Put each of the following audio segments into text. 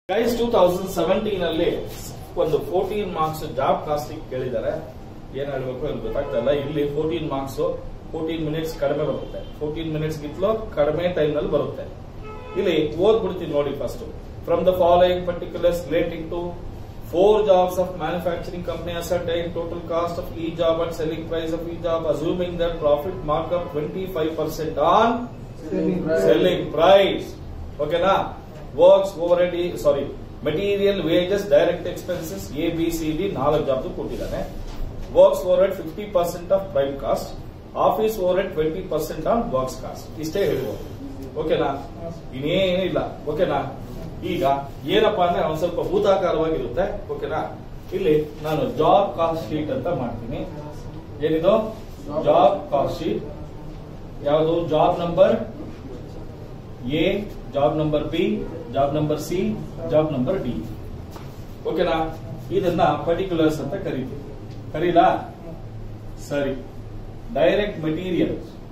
Guys two thousand seventeen ಅಲ್ಲಿ ಒಂದು fourteen marks job casting ಕೇಳಿದ್ದಾರೆ ಏನ್ ಹೇಳ್ಬೇಕು ಅಂತ ಗೊತ್ತಾಗ್ತಾ ಇಲ್ಲ ಇಲ್ಲಿ ಫೋರ್ಟೀನ್ ಮಾರ್ಕ್ಸ್ ಫೋರ್ಟೀನ್ ಮಿನಿಟ್ಸ್ ಕಡಿಮೆ ಬರುತ್ತೆ ಫೋರ್ಟೀನ್ ಮಿನಿಟ್ಸ್ ಗಿಂತಲೂ ಕಡಿಮೆ ಟೈಮ್ ನಲ್ಲಿ ಬರುತ್ತೆ ಇಲ್ಲಿ ಓದ್ಬಿಡ್ತೀನಿ ನೋಡಿ first from the following particulars relating to four jobs of manufacturing company ascertain total cost of ಈ job and selling price of ಈ job assuming that profit markup twenty five percent on selling price ಓಕೆನಾ works overhead sorry material wages direct expenses A B C D ನಾಲ್ಕು job ಕೊಟ್ಟಿದ್ದಾನೆ works overhead fifty percent of prime cost office overhead twenty percent on works cost ಇಷ್ಟೇ ಹೇಳ್ಬೋದು ಓಕೆನಾ ಇನ್ನೇನಿಲ್ಲ ಓಕೆನಾ ಈಗ ಏನಪ್ಪಾ ಅಂದ್ರೆ ಒಂದ್ ಸ್ವಲ್ಪ ಭೂತಾಕಾರವಾಗಿರುತ್ತೆ ಓಕೆನಾ ಇಲ್ಲಿ ನಾನು ಜಾಬ್ ಕಾಸ್ಟ್ ಶೀಟ್ ಅಂತ ಮಾಡ್ತೀನಿ ಏನಿದು ಜಾಬ್ ಕಾಸ್ಟ್ ಶೀಟ್ ಯಾವುದು job number A job number B job number C job number D ಓಕೆನಾ ಇದನ್ನ ಪರ್ಟಿಕ್ಯುಲರ್ಸ್ ಅಂತ ಕರಿತೀವಿ ಕರೀಲಾ ಸರಿ ಡೈರೆಕ್ಟ್ ಮೆಟೀರಿಯಲ್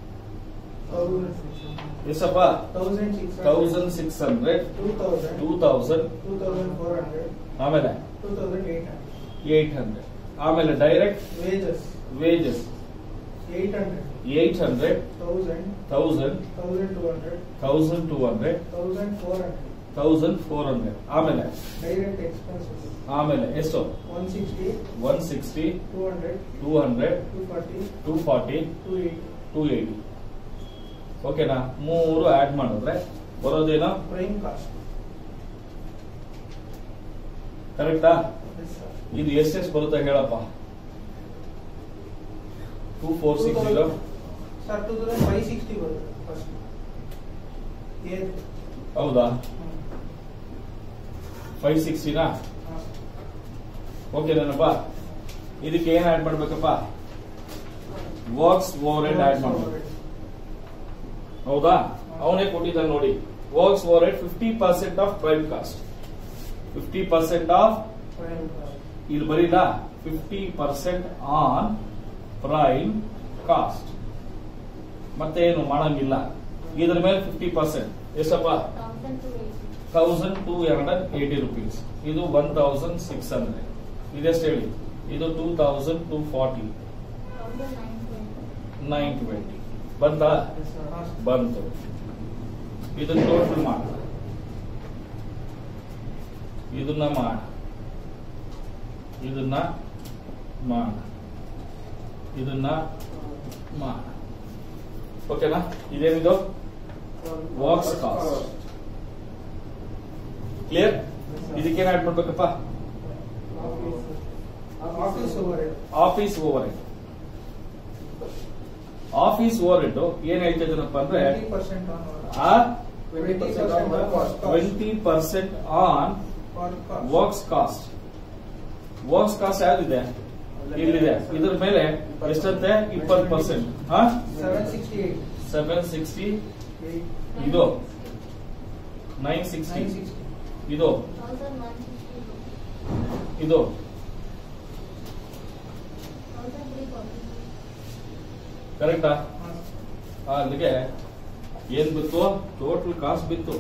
ಎಷ್ಟಪ್ಪ thousand six hundred two thousand ಆಮೇಲೆ ಏಟ್ ಹಂಡ್ರೆಡ್ ಆಮೇಲೆ direct wages eight hundred thousand thousand two hundred thousand four hundred ಆಮೇಲೆ ಡೈರೆಕ್ಟ್ ಎಕ್ಸ್ಪೆನ್ಸಸ್ ಆಮೇಲೆ ಎಷ್ಟು one sixty one sixty two hundred two hundred two forty two forty two eighty two eighty ಓಕೆನಾ ಮೂರು add ಮಾಡಿದ್ರೆ ಬರೋದೇನೋ prime cost ಕರೆಕ್ಟಾ ಇದು ಎಷ್ಟೆಷ್ಟು ಬರುತ್ತೆ ಹೇಳಪ್ಪ two four six zero sir two thousand five sixty ಬರುತ್ತೆ ಫಸ್ಟ್ ಏನ್ ಹೌದಾ ಫೈವ್ ಸಿಕ್ಸ್ಟಿನಾ ಓಕೆನಪ್ಪ ಇದಕ್ಕೆ ಏನ್ ಆಡ್ ಮಾಡ್ಬೇಕಪ್ಪ ವರ್ಕ್ಸ್ ಓವರ್ ಹೆಡ್ ಆಡ್ ಮಾಡ್ಬೇಕು ಹೌದಾ ಅವನೇ ಕೊಟ್ಟಿದ್ದಾನೆ ನೋಡಿ works overhead fifty percent of prime cost fifty percent of prime cost ಇಲ್ಲಿ ಬರೀಲ್ಲ fifty percent on prime cost ಮತ್ತೆ ಏನು ಮಾಡಂಗಿಲ್ಲ ಇದ್ರ ಮೇಲೆ ಫಿಫ್ಟಿ ಪರ್ಸೆಂಟ್ ಎಷ್ಟಪ್ಪ thousand two hundred eighty rupees ಇದು ಒನ್ ತೌಸಂಡ್ ಸಿಕ್ಸ್ ಹಂಡ್ರೆಡ್ ಇದೆಷ್ಟು ಹೇಳಿ ಇದು two thousand two forty nine twenty ಬಂತಾ ಬಂತು ಇದನ್ನ ಟೋಟಲ್ ಮಾಡ ಇದನ್ನ ಮಾಡ ಇದನ್ನ ಮಾಡ ಇದನ್ನ ಮಾಡ ಓಕೆನಾ ಇದೇನಿದು ವರ್ಕ್ಸ್ ಕಾಸ್ಟ್ ಕ್ಲಿಯರ್ ಇದಕ್ಕೇನ್ ಆಡ್ ಮಾಡ್ಬೇಕಪ್ಪ office overhead office overhead office overhead ಏನ್ ಹೇಳ್ತಿದ್ದೀನಪ್ಪ ಅಂದ್ರೆ ಟ್ವೆಂಟಿ ಪರ್ಸೆಂಟ್ ಆನ್ ಆ twenty percent cost twenty percent on works cost works cost ಯಾವ್ದಿದೆ ಇಲ್ಲಿದೆ ಇದ್ರ ಮೇಲೆ ಎಷ್ಟಂತೆ ಇಪ್ಪತ್ತು percent seven sixty eight seven sixty ಇದು ನೈನ್ ಸಿಕ್ಸ್ಟಿ ನೈನ್ ಸಿಕ್ಸ್ಟಿ ಇದು ಇದು ಕರೆಕ್ಟಾ ಅಲ್ಲಿಗೆ ಏನ್ ಬಿತ್ತು ಟೋಟಲ್ ಕಾಸ್ಟ್ ಬಿತ್ತು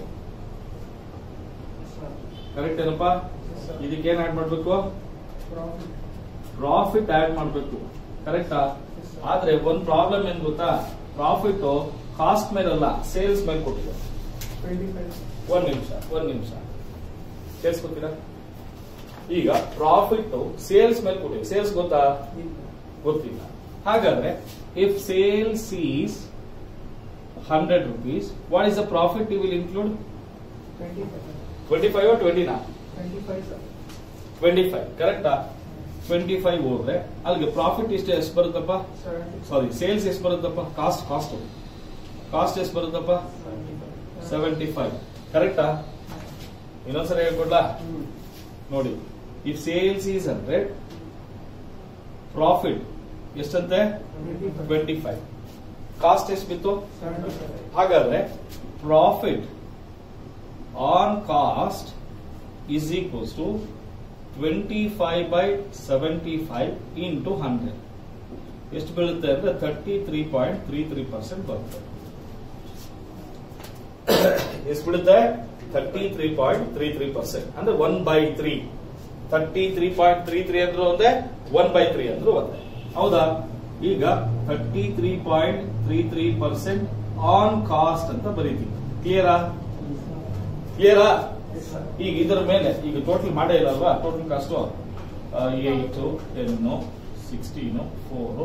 ಕರೆಕ್ಟ್ ಏನಪ್ಪಾ ಇದಕ್ಕೇನ್ ಆಡ್ ಮಾಡ್ಬೇಕು ಪ್ರಾಫಿಟ್ ಪ್ರಾಫಿಟ್ ಆಡ್ ಮಾಡ್ಬೇಕು ಕರೆಕ್ಟಾ ಆದ್ರೆ ಒಂದ್ ಪ್ರಾಬ್ಲಮ್ ಏನ್ ಗೊತ್ತಾ ಪ್ರಾಫಿಟ್ ಕಾಸ್ಟ್ ಮೇಲಲ್ಲ ಸೇಲ್ಸ್ ಮೇಲೆ ಕೊಟ್ಟಿದೆ ಟ್ವೆಂಟಿ ಫೈವ್ ಒಂದ್ ನಿಮಿಷ ಒಂದ್ ನಿಮಿಷ ಕೇಳಿಸ್ಕೊತೀರಾ ಈಗ ಪ್ರಾಫಿಟ್ ಸೇಲ್ಸ್ ಮೇಲೆ ಕೊಟ್ಟಿದೆ ಸೇಲ್ಸ್ ಗೊತ್ತಾ ಗೊತ್ತಿಲ್ಲ ಹಾಗಾದ್ರೆ if sales is hundred rupees what is the profit you will include twenty five twenty five ಟ್ವೆಂಟಿನಾ twenty five sir twenty five ಕರೆಕ್ಟಾ ಟ್ವೆಂಟಿ ಫೈವ್ ಹೋದ್ರೆ ಅಲ್ಲಿಗೆ ಪ್ರಾಫಿಟ್ ಇಷ್ಟು ಎಷ್ಟು ಬರುತ್ತಪ್ಪ ಸೆವೆಂಟಿ ಸಾರಿ ಸೇಲ್ಸ್ ಎಷ್ಟು ಬರುತ್ತಪ್ಪ ಕಾಸ್ಟ್ ಕಾಸ್ಟ್ ಕಾಸ್ಟ್ ಎಷ್ಟು ಬರುತ್ತಪ್ಪ ಸೆವೆಂಟಿ ಫೈವ್ ಕರೆಕ್ಟಾ ಇನ್ನೊಂದ್ಸರಿ ಹೇಳ್ಕೊಡ್ಲಾ ನೋಡಿ if sales is hundred profit ಎಷ್ಟಂತೆ ಟ್ವೆಂಟಿ ಫೈವ್ ಕಾಸ್ಟ್ ಎಷ್ಟು ಬಿತ್ತು ಸೆವೆಂಟಿ ಫೈವ್ ಹಾಗಾದ್ರೆ profit on cost is equals to twenty five by seventy five into hundred ಎಷ್ಟು ಬೀಳುತ್ತೆ ಅಂದ್ರೆ thirty three point three three percent ಬರುತ್ತೆ ಎಷ್ಟು ಬೀಳುತ್ತೆ thirty three point three three percent ಅಂದ್ರೆ one by three thirty three point three three ಅಂದ್ರೂ ಒಂದೇ one by three ಅಂದ್ರೂ ಒಂದೇ ಹೌದಾ ಈಗ thirty three point three three percent on cost ಅಂತ ಬರೀತೀವಿ ಕ್ಲಿಯರಾ ಕ್ಲಿಯರಾ Yes, sir. ಈಗ ಇದರ ಮೇಲೆ ಈಗ ಟೋಟಲ್ ಮಾಡೇ ಇಲ್ಲ ಅಲ್ವಾ total cost eight ten sixteen four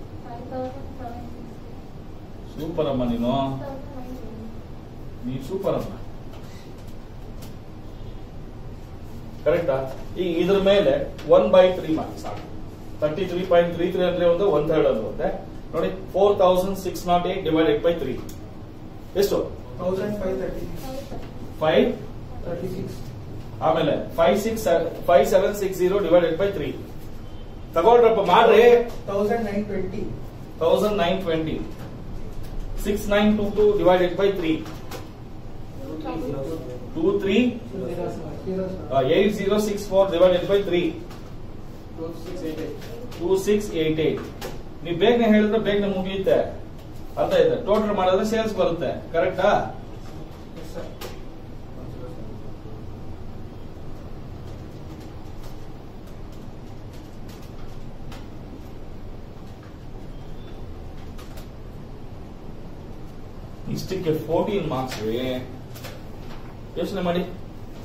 super ಅಮ್ಮ ನೀನು ನೀ ಸೂಪರ್ ಅಮ್ಮ ಕರೆಕ್ಟಾ ಈಗ ಇದ್ರ ಮೇಲೆ ಒನ್ ಬೈ ತ್ರೀ ಮಾಡಿ ಸಾಕು thirty three point three three ಅಂದ್ರೆ ಒಂದು ಒನ್ ಥರ್ಡ್ ಅಂದ್ರೆ ಒಂದೇ ನೋಡಿ four thousand six nought eight divided by three ಎಷ್ಟು 1536. ಫೈವ್ 36. ಆಮೇಲೆ five six five seven six zero divided by three ತಗೊಳ್ರಪ್ಪ ಮಾಡ್ರಿ 1920. Thousand nine twenty six nine two two divided by three two three Zero, sir. Eight zero six four divided by three two six eight eight ನೀವು ಬೇಗನೆ ಹೇಳಿದ್ರೆ ಬೇಗನೆ ಮುಗಿಯುತ್ತೆ ಅರ್ಥ ಆಯ್ತಾ total ಮಾಡಿದ್ರೆ ಸೇಲ್ಸ್ ಬರುತ್ತೆ ಕರೆಕ್ಟಾ Yes, sir. ಇಷ್ಟಕ್ಕೆ ಫೋರ್ಟೀನ್ ಮಾರ್ಕ್ಸ್ ಯೋಚನೆ ಮಾಡಿ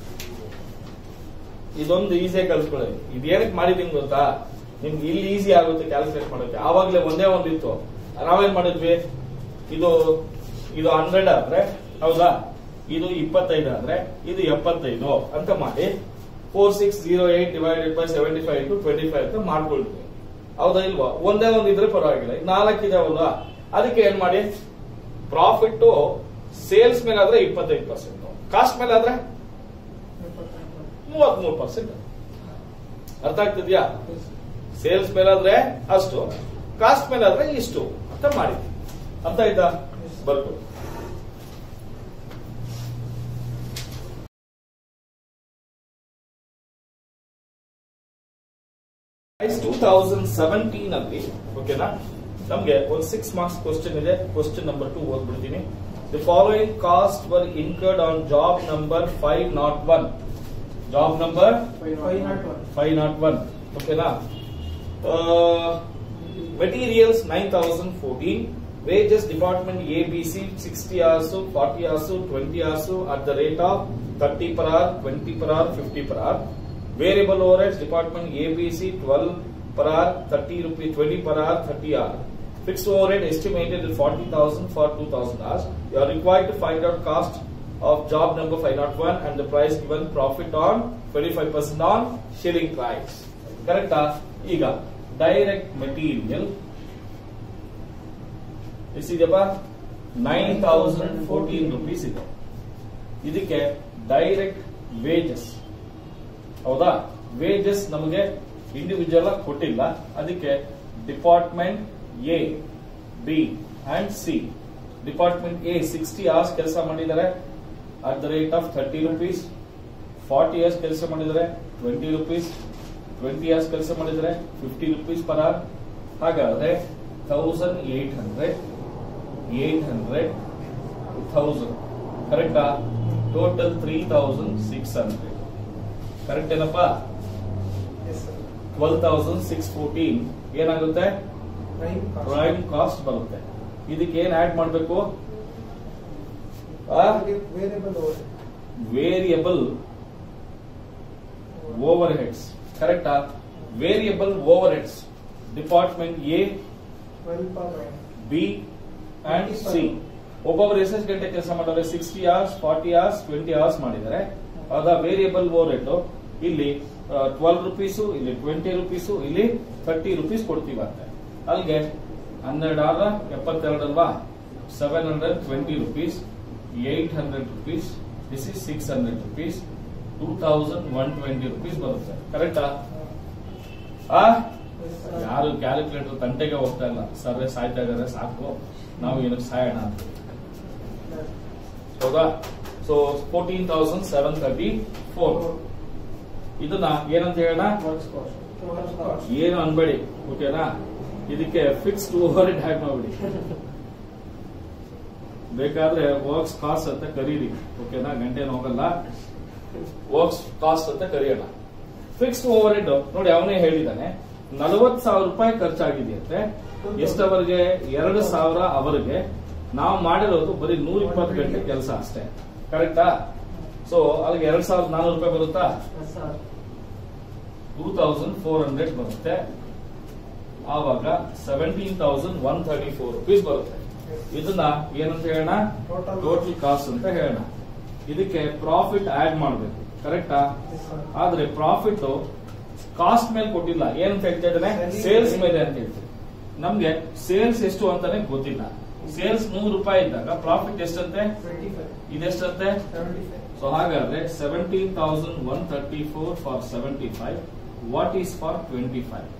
ಇದೊಂದು ಈಸಿಯಾಗಿ ಕಲ್ತ್ಕೊಳ್ಳಿ ಇದೇನಕ್ಕೆ ಮಾಡಿದೀನಿ ಗೊತ್ತಾ ನಿಮ್ಗೆ ಇಲ್ಲಿ ಈಸಿ ಆಗುತ್ತೆ ಕ್ಯಾಲ್ಕುಲೇಟ್ ಮಾಡೋಕೆ ಆವಾಗಲೇ ಒಂದೇ ಒಂದು ಇತ್ತು ನಾವೇನ್ ಮಾಡಿದ್ವಿ ಇದು ಇದು ಹಂಡ್ರೆಡ್ ಆದ್ರೆ ಹೌದಾ ಇದು ಇಪ್ಪತ್ತೈದು ಆದ್ರೆ ಇದು ಎಪ್ಪತ್ತೈದು ಅಂತ ಮಾಡಿ four six zero eight divided by seventy five to twenty five ಅಂತ ಮಾಡ್ಕೊಳ್ತೀವಿ ಹೌದಾ ಇಲ್ವಾ ಒಂದೇ ಒಂದು ಇದ್ರೆ ಪರವಾಗಿಲ್ಲ ಈಗ ನಾಲ್ಕು ಇದಾವಲ್ವಾ ಅದಕ್ಕೆ ಏನ್ ಮಾಡಿ ಪ್ರಾಫಿಟ್ ಸೇಲ್ಸ್ ಮೇಲೆ ಆದ್ರೆ ಇಪ್ಪತ್ತೈದು ಪರ್ಸೆಂಟ್ ಕಾಸ್ಟ್ ಮೇಲೆ ಆದ್ರೆ ಮೂವತ್ತ್ ಮೂರು ಪರ್ಸೆಂಟ್ ಅರ್ಥ ಆಗ್ತಿದ್ಯಾ Yes. ಸೇಲ್ಸ್ ಮೇಲಾದ್ರೆ ಅಷ್ಟು ಕಾಸ್ಟ್ ಮೇಲೆ ಆದ್ರೆ ಇಷ್ಟು ಅಂತ ಮಾಡಿ ಅರ್ಥ ಆಯ್ತಾ Yes. ಬರ್ಬೋದು ಟೂ ತೌಸಂಡ್ ಸೆವೆಂಟೀನ್ ಅಲ್ಲಿ ಓಕೆನಾ ನಮ್ಗೆ ಒಂದು ಸಿಕ್ಸ್ ಮಾರ್ಕ್ಸ್ ಕ್ವಶನ್ ಇದೆ ಕ್ವಶನ್ ನಂಬರ್ ಟು ಓದ್ಬಿಡ್ತೀನಿ the following cost were incurred on job number five nought one job number 501. Five nought one ಓಕೆನಾ materials nine thousand fourteen wages department A B C sixty hours forty hours twenty hours at the rate of thirty per hour twenty per hour fifty per hour variable overheads department A B C twelve per hour thirty rupee twenty per hour thirty hour Fixed overhead estimated at 40,000 for 2,000 hours. You are required to find out cost of job number 501 and the price given profit on 25% on shilling price. ಕರೆಕ್ಟಾ ಈಗ direct material ಎಷ್ಟಿದೆಯಪ್ಪ nine thousand fourteen rupees ಇದೆ ಇದಕ್ಕೆ direct wages ಹೌದಾ wages ನಮಗೆ individual ಆಗಿ ಕೊಟ್ಟಿಲ್ಲ ಅದಕ್ಕೆ department A B and C department A sixty hours ಕೆಲಸ ಮಾಡಿದ್ದಾರೆ at the rate of thirty rupees forty years ಕೆಲಸ ಮಾಡಿದರೆ ಟ್ವೆಂಟಿ ರುಪೀಸ್ ಟ್ವೆಂಟಿ ಇಯರ್ಸ್ ಕೆಲಸ ಮಾಡಿದರೆ ಫಿಫ್ಟಿ ರುಪೀಸ್ ಪರ್ ಅವರ್ ಹಾಗಾದ್ರೆ thousand eight hundred eight hundred thousand ಕರೆಕ್ಟಾ total three thousand six hundred correct ಏನಪ್ಪಾ Yes, sir. Twelve thousand six fourteen ಏನಾಗುತ್ತೆ Prime cost. Prime cost ಬರುತ್ತೆ ಇದಕ್ಕೆ ಏನ್ ಆಡ್ ಮಾಡಬೇಕು Variable- Variable overhead. Variable overheads ಕರೆಕ್ಟಾ variable overheads department A 12 per hour. B and C ಒಬ್ಬೊಬ್ರು ಎಷ್ಟೆಷ್ಟು ಗಂಟೆ ಕೆಲಸ ಮಾಡಿದ್ರೆ sixty hours forty hours twenty hours ಮಾಡಿದ್ದಾರೆ ಅದ ವೇರಿಯಬಲ್ ಓವರ್ ಹೆಡ್ ಇಲ್ಲಿ ಟ್ವೆಲ್ ರುಪೀಸು ಇಲ್ಲಿ ಟ್ವೆಂಟಿ ರುಪೀಸು ಇಲ್ಲಿ ಥರ್ಟಿ ರುಪೀಸ್ ಕೊಡ್ತೀವಂತೆ ಅಲ್ಲಿಗೆ ಹನ್ನೆರಡು ಆರ ಎಪ್ಪತ್ತೆರಡು ಅಲ್ವಾ seven hundred twenty rupees eight hundred rupees this is six hundred rupees two thousand one twenty rupees ಬರುತ್ತೆ ಕರೆಕ್ಟಾ ಆ Yes, sir. ಯಾರು ಕ್ಯಾಲ್ಕುಲೇಟರ್ ತಂಟೆಗೆ ಹೋಗ್ತಾ ಇಲ್ಲ ಸರ್ವೆ ಸಾಯ್ತಾ ಇದಾರೆ ಸಾಕು ನಾವು ಏನಕ್ಕೆ ಸಾಯೋಣ ಅಂತ ಹೌದಾ so fourteen thousand seven thirty four ಇದನ್ನ ಏನಂತ ಹೇಳೋಣ Works cost. Works cost. ಏನು ಅನ್ಬೇಡಿ ಓಕೆನಾ ಇದಕ್ಕೆ ಫಿಕ್ಸ್ಡ್ ಓವರ್ ಹೆಡ್ ಹ್ಯಾಕ್ ಮಾಡ್ಬಿಡಿ ಬೇಕಾದ್ರೆ ವರ್ಕ್ಸ್ ಕಾಸ್ಟ್ ಅಂತ ಕರೀರಿ ಓಕೆನಾ ಗಂಟೆ ಹೋಗಲ್ಲ ವರ್ಕ್ಸ್ ಕಾಸ್ಟ್ ಅಂತ ಕರೆಯೋಣ ಫಿಕ್ಸ್ಡ್ ಓವರ್ ಹೆಡ್ ನೋಡಿ ಅವನೇ ಹೇಳಿದಾನೆ ನಲವತ್ ಸಾವಿರ ರೂಪಾಯಿ ಖರ್ಚಾಗಿದೆಯಂತೆ ಎಷ್ಟವರೆಗೆ ಎರಡು ಸಾವಿರ ಅವರಿಗೆ ನಾವು ಮಾಡಿರೋದು ಬರೀ ನೂರ ಇಪ್ಪತ್ತು ಗಂಟೆ ಕೆಲಸ ಅಷ್ಟೇ ಕರೆಕ್ಟಾ ಸೊ ಅಲ್ಲಿಗೆ ಎರಡ್ ಸಾವಿರದ ನಾನೂರು ರೂಪಾಯಿ ಬರುತ್ತಾ sir two thousand four hundred ಬರುತ್ತೆ ಆವಾಗ seventeen thousand one thirty four rupees ಬರುತ್ತೆ ಇದನ್ನ ಏನಂತ ಹೇಳೋಣ Total. ಟೋಟಲ್ ಕಾಸ್ಟ್ ಅಂತ ಹೇಳೋಣ ಇದಕ್ಕೆ ಪ್ರಾಫಿಟ್ ಆಡ್ ಮಾಡಬೇಕು ಕರೆಕ್ಟಾ ಆದ್ರೆ ಪ್ರಾಫಿಟ್ ಕಾಸ್ಟ್ ಮೇಲೆ ಕೊಟ್ಟಿಲ್ಲ ಏನಂತ ಹೇಳ್ತಾ ಇದ್ದಾನೆ Selling ಸೇಲ್ಸ್ rate. ಮೇಲೆ ಅಂತ ಹೇಳ್ತೀವಿ ನಮ್ಗೆ ಸೇಲ್ಸ್ ಎಷ್ಟು ಅಂತಾನೆ ಗೊತ್ತಿಲ್ಲ ಸೇಲ್ಸ್ ನೂರು ರೂಪಾಯಿ ಇದ್ದಾಗ ಪ್ರಾಫಿಟ್ ಎಷ್ಟಂತೆ ಟ್ವೆಂಟಿ ಫೈವ್ ಇದೆಷ್ಟಂತೆ ಸೆವೆಂಟಿ ಫೈವ್ ಸೊ ಹಾಗಾದ್ರೆ seventeen thousand one thirty four for seventy five what is for twenty five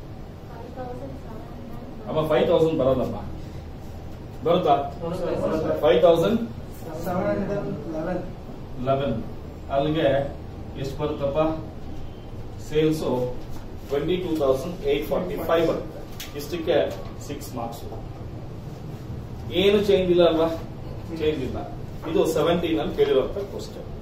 ಅಮ್ಮ ಫೈವ್ ತೌಸಂಡ್ ಬರೋದಮ್ಮ ಬರುತ್ತಾ five thousand seven hundred eleven eleven ಅಲ್ಲಿಗೆ ಎಷ್ಟು ಬರುತ್ತಪ್ಪ sales twenty two thousand eight forty five ಬರುತ್ತೆ ಇಷ್ಟಕ್ಕೆ six marks ಏನು ಚೇಂಜ್ ಇಲ್ಲ ಅಲ್ವಾ ಚೇಂಜ್ ಇಲ್ಲ ಇದು ಸೆವೆಂಟೀನ್ ಅಲ್ಲಿ ಕೇಳಿರುವಂತ ಕ್ವಶನ್